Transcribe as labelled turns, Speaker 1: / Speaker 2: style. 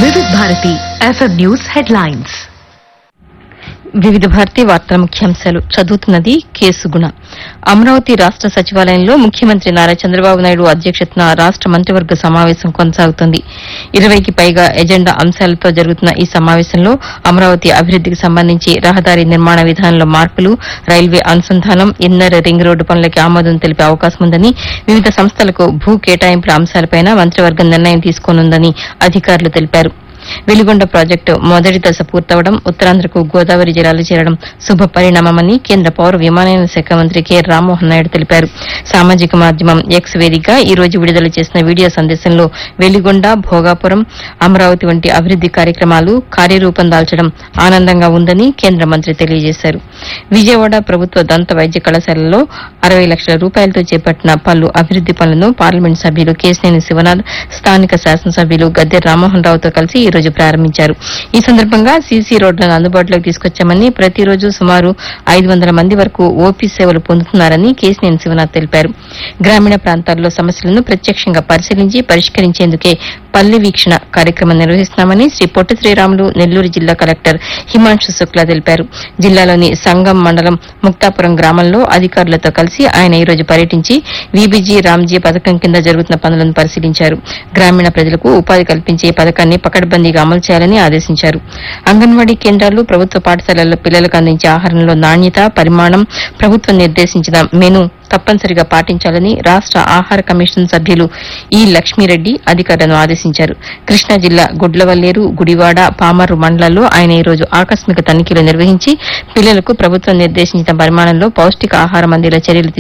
Speaker 1: వివిధ Bharati FM news headlines
Speaker 2: వివిధ భారతి వార్తల ముఖ్యాంశాలు చదువుతున్నది కేసు గుణ అమరావతి రాష్ట సచివాలయంలో ముఖ్యమంత్రి నారా చంద్రబాబు నాయుడు అధ్యక్షతన రాష్ట మంత్రివర్గ సమావేశం కొనసాగుతోంది ఇరవైకి పైగా ఎజెండా అంశాలతో జరుగుతున్న ఈ సమావేశంలో అమరావతి అభివృద్దికి సంబంధించి రహదారి నిర్మాణ విధానంలో మార్పులు రైల్వే అనుసంధానం ఇన్నర్ రింగ్ రోడ్డు పనులకి ఆమోదం తెలిపే అవకాశం ఉందని వివిధ సంస్థలకు భూ కేటాయింపుల అంశాలపైన మంత్రివర్గం నిర్ణయం తీసుకోనుందని అధికారులు తెలిపారు వెలిగొండ ప్రాజెక్టు మొదటి దశ పూర్తవడం ఉత్తరాంధ్రకు గోదావరి జలాలు చేరడం శుభ పరిణామమని కేంద్ర పౌర విమానయాన శాఖ మంత్రి కె రామ్మోహన్ నాయుడు తెలిపారు సామాజిక మాధ్యమం ఎక్స్ వేదికగా ఈ రోజు విడుదల చేసిన వీడియో సందేశంలో వెలిగొండ భోగాపురం అమరావతి వంటి అభివృద్ది కార్యక్రమాలు కార్యరూపం దాల్చడం ఆనందంగా ఉందని కేంద్ర మంత్రి తెలియజేశారు విజయవాడ ప్రభుత్వ దంత వైద్య కళాశాలలో అరవై లక్షల రూపాయలతో చేపట్టిన పలు అభివృద్ది పనులను పార్లమెంట్ సభ్యులు కేశినేని శివనాథ్ స్థానిక శాసనసభ్యులు గద్దె రామ్మోహన్ రావుతో కలిసి ఈ రోజు ప్రారంభించారు ఈ సందర్భంగా సీసీ రోడ్లను అందుబాటులోకి తీసుకొచ్చామని ప్రతిరోజు సుమారు ఐదు వందల మంది వరకు ఓపీ సేవలు పొందుతున్నారని కేశినేని శివనాథ్ తెలిపారు గ్రామీణ ప్రాంతాల్లో సమస్యలను ప్రత్యక్షంగా పరిశీలించి పరిష్కరించేందుకే పల్లె వీక్షణ కార్యక్రమం నిర్వహిస్తున్నామని శ్రీ పొట్టి శ్రీరాములు నెల్లూరు జిల్లా కలెక్టర్ హిమాంశు శుక్లా తెలిపారు జిల్లాలోని సంగం మండలం ముక్తాపురం గ్రామంలో అధికారులతో కలిసి ఆయన ఈ రోజు పర్యటించి వీబీజీ రామ్జీ పథకం కింద జరుగుతున్న పనులను పరిశీలించారు గ్రామీణ ప్రజలకు ఉపాధి కల్పించే ఈ పథకాన్ని పకడ్బందీగా అమలు చేయాలని ఆదేశించారు అంగన్వాడీ కేంద్రాలు ప్రభుత్వ పాఠశాలల్లో పిల్లలకు అందించే ఆహారంలో నాణ్యత పరిమాణం ప్రభుత్వం నిర్దేశించిన మెను తప్పనిసరిగా పాటించాలని రాష్ట ఆహార కమిషన్ సభ్యులు ఈ లక్ష్మీరెడ్డి అధికారులను ఆదేశించారు కృష్ణా జిల్లా గుడ్లవల్లేరు గుడివాడ పామర్రు మండలాల్లో ఆయన ఈ రోజు ఆకస్మిక తనిఖీలు నిర్వహించి పిల్లలకు ప్రభుత్వం నిర్దేశించిన పరిమాణంలో పౌష్టిక ఆహారం అందేలా చర్యలు